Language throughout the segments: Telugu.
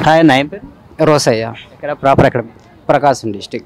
హాయ్ నాయం పేరు రోసయ్య ఇక్కడ ప్రాపర్ ఎక్కడ ప్రకాశం డిస్టిక్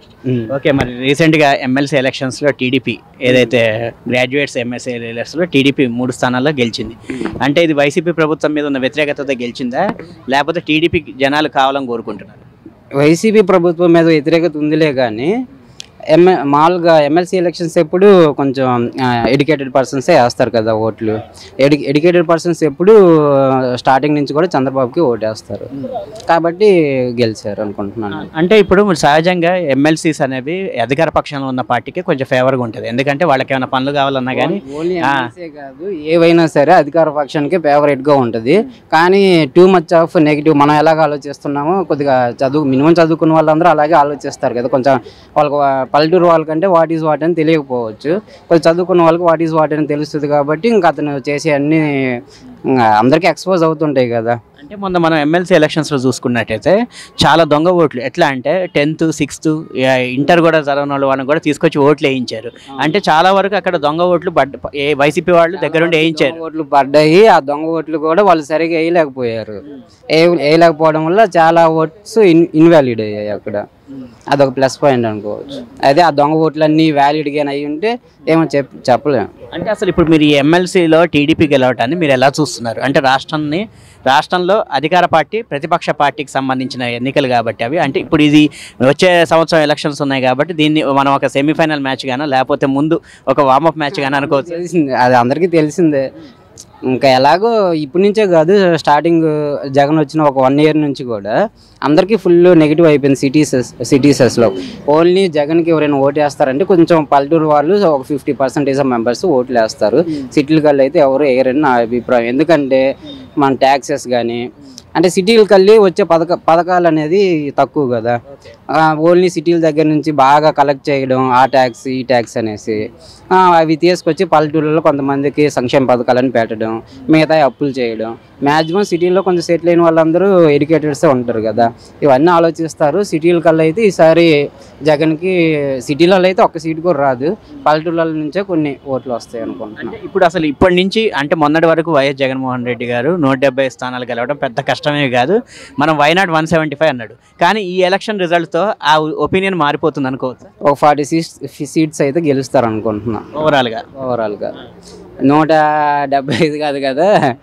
ఓకే మరి రీసెంట్గా ఎమ్మెల్సీ ఎలక్షన్స్లో టీడీపీ ఏదైతే గ్రాడ్యుయేట్స్ ఎమ్మెల్సీ ఎలక్షన్స్లో టీడీపీ మూడు స్థానాల్లో గెలిచింది అంటే ఇది వైసీపీ ప్రభుత్వం మీద ఉన్న వ్యతిరేకతతో గెలిచిందా లేకపోతే టీడీపీ జనాలు కావాలని కోరుకుంటున్నారు వైసీపీ ప్రభుత్వం మీద వ్యతిరేకత ఉందిలే కానీ ఎమ్మె మామూలుగా ఎమ్మెల్సీ ఎలక్షన్స్ ఎప్పుడు కొంచెం ఎడ్యుకేటెడ్ పర్సన్సే వేస్తారు కదా ఓట్లు ఎడ్యు ఎడ్యుకేటెడ్ పర్సన్స్ ఎప్పుడు స్టార్టింగ్ నుంచి కూడా చంద్రబాబుకి ఓటేస్తారు కాబట్టి గెలిచారు అనుకుంటున్నాను అంటే ఇప్పుడు మరి సహజంగా ఎమ్మెల్సీస్ అనేవి అధికార పక్షంలో ఉన్న పార్టీకి కొంచెం ఫేవర్గా ఉంటుంది ఎందుకంటే వాళ్ళకి ఏమైనా పనులు కావాలన్నా కానీ ఓన్లీ ఆ. ఎమ్మెల్సీ కాదు ఏవైనా సరే అధికార పక్షానికి ఫేవరెట్ గా ఉంటుంది కానీ టూ మచ్ ఆఫ్ నెగిటివ్ మనం ఎలాగ ఆలోచిస్తున్నామో కొద్దిగా చదువు మినిమం చదువుకున్న వాళ్ళందరూ అలాగే ఆలోచిస్తారు కదా కొంచెం వాళ్ళకి వా- పల్లెటూరు వాళ్ళకంటే వాట్ ఈజ్ వాట్ అని తెలియకపోవచ్చు కొంచెం చదువుకున్న వాళ్ళకి వాట్ ఈజ్ వాట్ అని తెలుస్తుంది కాబట్టి ఇంకా అతను చేసే అన్ని ఇంకా అందరికీ ఎక్స్పోజ్ అవుతుంటాయి కదా అంటే మొన్న మనం ఎమ్మెల్సీ ఎలక్షన్స్లో చూసుకున్నట్టయితే చాలా దొంగ ఓట్లు ఎట్లా అంటే టెన్త్ సిక్స్త్ ఇంటర్ కూడా చదవని వాళ్ళు వాళ్ళని కూడా తీసుకొచ్చి ఓట్లు వేయించారు అంటే చాలా వరకు అక్కడ దొంగ ఓట్లు బడ్ ఏ వైసీపీ వాళ్ళు దగ్గరుండి వేయించారు దొంగ ఓట్లు పడ్డాయి ఆ దొంగ ఓట్లు కూడా వాళ్ళు సరిగా వేయలేకపోయారు ఏ- వేయలేకపోవడం వల్ల చాలా ఓట్స్ ఇన్ ఇన్వాలిడ్ అయ్యాయి అక్కడ అదొక ప్లస్ పాయింట్ అనుకోవచ్చు అదే ఆ దొంగ ఓట్లన్నీ వ్యాలిడ్గా అయి ఉంటే ఏమో చెప్ చెప్పలేము అంటే అసలు ఇప్పుడు మీరు ఈ ఎమ్మెల్సీలో టీడీపీ గెలవటాన్ని మీరు ఎలా చూస్తున్నారు అంటే రాష్ట్రాన్ని రాష్ట్రంలో అధికార పార్టీ ప్రతిపక్ష పార్టీకి సంబంధించిన ఎన్నికలు కాబట్టి అవి అంటే ఇప్పుడు ఇది వచ్చే సంవత్సరం ఎలక్షన్స్ ఉన్నాయి కాబట్టి దీన్ని మనం ఒక సెమీఫైనల్ మ్యాచ్ గానో లేకపోతే ముందు ఒక వార్మప్ మ్యాచ్ గానో అనుకోవచ్చు తెలిసిందే అది అందరికీ తెలిసిందే ఇంకా ఎలాగో ఇప్పటి నుంచే కాదు స్టార్టింగ్ జగన్ వచ్చిన ఒక వన్ ఇయర్ నుంచి కూడా అందరికీ ఫుల్ నెగిటివ్ అయిపోయింది సిటీసెస్ సిటీసెస్లో ఓన్లీ జగన్కి ఎవరైనా ఓటు వేస్తారంటే కొంచెం పల్లెటూరు వాళ్ళు ఒక ఫిఫ్టీ పర్సెంటేజ్ ఆఫ్ మెంబర్స్ ఓట్లు వేస్తారు సిటీల కల్లా అయితే ఎవరు వేయరని నా అభిప్రాయం ఎందుకంటే మన ట్యాక్సెస్ కానీ అంటే సిటీల కల్లి వచ్చే పథక పథకాలు అనేది తక్కువ కదా ఆ, ఓన్లీ సిటీల దగ్గర నుంచి బాగా కలెక్ట్ చేయడం ఆ ట్యాక్స్ ఈ ట్యాక్స్ అనేసి ఆ, అవి తీసుకొచ్చి పల్లెటూళ్ళలో కొంతమందికి సంక్షేమ పథకాలను పెట్టడం మిగతా అప్పులు చేయడం మ్యాక్సిమం సిటీలో కొంచెం సెటిల్ అయిన వాళ్ళందరూ ఎడ్యుకేటెడ్సే ఉంటారు కదా ఇవన్నీ ఆలోచిస్తారు సిటీల కల్లా అయితే ఈసారి జగన్కి సిటీలలో అయితే ఒక్క సీట్ కూడా రాదు పల్లెటూళ్ళ నుంచే కొన్ని ఓట్లు వస్తాయి అనుకుంటున్నాను అంటే ఇప్పుడు అసలు ఇప్పటి నుంచి అంటే మొన్నటి వరకు వైఎస్ జగన్మోహన్ రెడ్డి గారు నూట డెబ్బై స్థానాలు గెలవడం పెద్ద కష్టమే కాదు మనం వైనాట్ వన్ సెవెంటీ ఫైవ్ అన్నాడు కానీ ఈ ఎలక్షన్ రిజల్ట్తో ఆ ఒపీనియన్ మారిపోతుంది అనుకోవచ్చు ఒక ఫార్టీ సీట్స్ సీట్స్ అయితే గెలుస్తారు అనుకుంటున్నాను ఓవరాల్గా ఓవరాల్గా నూట డెబ్బై ఐదు కాదు కదా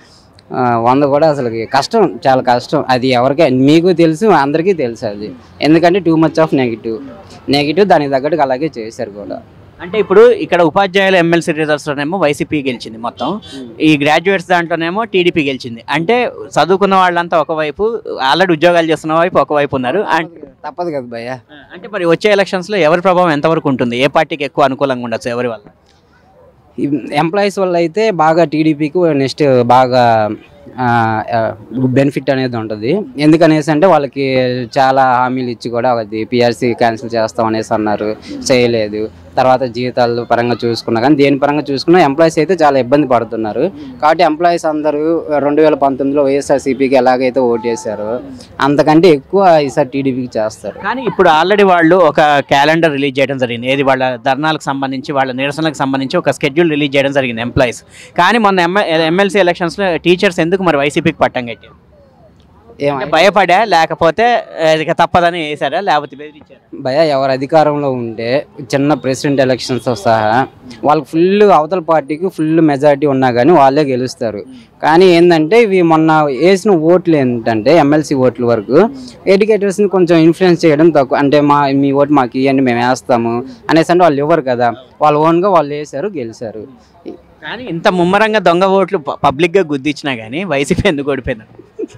ఆ, వంద కూడా అసలు కష్టం చాలా కష్టం అది ఎవరికై మీకు తెలుసు అందరికీ తెలుసు అది ఎందుకంటే too much of negative negative దానికి తగ్గట్టుగా అలాగే చేశారు కూడా అంటే ఇప్పుడు ఇక్కడ ఉపాధ్యాయుల ఎమ్మెల్సీ రిజల్ట్స్లోనేమో వైసీపీ గెలిచింది మొత్తం ఈ గ్రాడ్యుయేట్స్ దాంట్లోనేమో టీడీపీ గెలిచింది అంటే చదువుకున్న వాళ్ళంతా ఒకవైపు ఆల్రెడీ ఉద్యోగాలు చేస్తున్న వైపు ఒకవైపు ఉన్నారు అండ్ తప్పదు కదా భయ్య అంటే మరి వచ్చే ఎలక్షన్స్లో ఎవరి ప్రభావం ఎంతవరకు ఉంటుంది ఏ పార్టీకి ఎక్కువ అనుకూలంగా ఉండొచ్చు ఎవరి వల్ల ఎంప్లాయీస్ వల్ల అయితే బాగా టీడీపీకి నెక్స్ట్ బాగా బెనిఫిట్ అనేది ఉంటుంది ఎందుకనేసి అంటే వాళ్ళకి చాలా హామీలు ఇచ్చి కూడా అది పిఆర్సీ క్యాన్సిల్ చేస్తాం అనేసి అన్నారు చేయలేదు తర్వాత జీతాలు పరంగా చూసుకున్నా కానీ దేని పరంగా చూసుకున్నా ఎంప్లాయీస్ అయితే చాలా ఇబ్బంది పడుతున్నారు కాబట్టి ఎంప్లాయీస్ అందరూ రెండు వేల పంతొమ్మిదిలో వైఎస్ఆర్సీపీకి ఎలాగైతే ఓటేశారో అంతకంటే ఎక్కువ ఈసారి టీడీపీకి చేస్తారు కానీ ఇప్పుడు ఆల్రెడీ వాళ్ళు ఒక క్యాలెండర్ రిలీజ్ చేయడం జరిగింది ఏది వాళ్ళ ధర్నాలకు సంబంధించి వాళ్ళ నిరసనలకు సంబంధించి ఒక స్కెడ్యూల్ రిలీజ్ చేయడం జరిగింది ఎంప్లాయీస్ కానీ మొన్న ఎమ్మెల్సీ ఎలక్షన్స్లో టీచర్స్ ఎందుకు మరి వైసీపీకి పట్టం కట్టారు ఏం అంటే భయపడా లేకపోతే ఆ, ఇక తప్పదని వేసారా లేకపోతే బెదిరించారా భయ ఎవరు అధికారంలో ఉంటే చిన్న ప్రెసిడెంట్ ఎలక్షన్స్తో సహా వాళ్ళకి ఫుల్ అవతల పార్టీకి ఫుల్ మెజారిటీ ఉన్నా కానీ వాళ్ళే గెలుస్తారు కానీ ఏంటంటే ఇవి మొన్న వేసిన ఓట్లు ఏంటంటే ఎమ్మెల్సీ ఓట్ల వరకు ఎడ్యుకేటర్స్ని కొంచెం ఇన్ఫ్లుయెన్స్ చేయడం తక్కువ అంటే మా మీ ఓటు మాకు ఇవ్వండి మేము వేస్తాము అనేసి అంటే వాళ్ళు ఇవ్వరు కదా వాళ్ళు ఓన్గా వాళ్ళు వేసారు గెలిచారు కానీ ఇంత ముమ్మరంగా దొంగ ఓట్లు ప- పబ్లిక్గా గుద్దిచ్చినా కానీ వైసీపీ ఎందుకు ఓడిపోయింది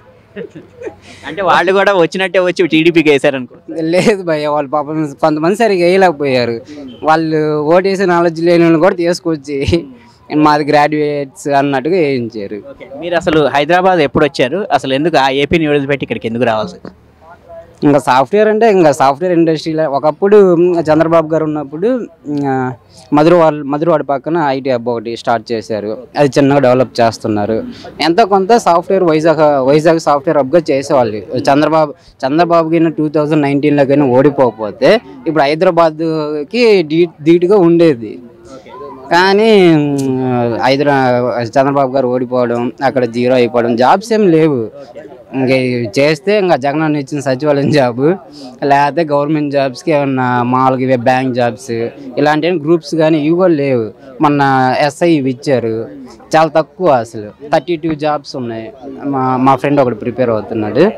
అంటే వాళ్ళు కూడా వచ్చినట్టే వచ్చి టీడీపీకి వేసారనుకో లేదు భయ్య వాళ్ళు పాపం కొంతమంది సరిగా వేయలేకపోయారు వాళ్ళు ఓటేసే నాలెడ్జ్ లేని వాళ్ళు కూడా తీసుకొచ్చి మాది గ్రాడ్యుయేట్స్ అన్నట్టుగా వేయించారు ఓకే మీరు అసలు హైదరాబాద్ ఎప్పుడు వచ్చారు అసలు ఎందుకు ఆ ఏపీని వదిలిపెట్టి ఇక్కడికి ఎందుకు రావాల్సి వచ్చింది? ఇంకా సాఫ్ట్వేర్ అంటే ఇంకా సాఫ్ట్వేర్ ఇండస్ట్రీలో ఒకప్పుడు ఇంకా చంద్రబాబు గారు ఉన్నప్పుడు ఇంకా మధురవాడ మధురవాడ పక్కన ఐటీ హబ్ ఒకటి స్టార్ట్ చేశారు అది చిన్నగా డెవలప్ చేస్తున్నారు ఎంతో కొంత సాఫ్ట్వేర్ వైజాగ్ వైజాగ్ సాఫ్ట్వేర్ హబ్గా చేసేవాళ్ళు చంద్రబాబు చంద్రబాబుకి టూ థౌజండ్ నైన్టీన్లో కానీ ఓడిపోకపోతే ఇప్పుడు హైదరాబాద్కి డీ ధీటుగా ఉండేది కానీ హైదరా చంద్రబాబు గారు ఓడిపోవడం అక్కడ జీరో అయిపోవడం జాబ్స్ ఏం లేవు ఇంక ఇవి చేస్తే ఇంకా జగన్ అన్న ఇచ్చిన సచివాలయం జాబ్ లేకపోతే గవర్నమెంట్ జాబ్స్కి ఏమన్నా మామూలుగా ఇవే బ్యాంక్ జాబ్స్ ఇలాంటి గ్రూప్స్ కానీ ఇవి కూడా లేవు మొన్న ఎస్ఐ ఇవి ఇచ్చారు చాలా తక్కువ అసలు థర్టీ టూ జాబ్స్ ఉన్నాయి మా మా ఫ్రెండ్ ఒకటి ప్రిపేర్ అవుతున్నాడు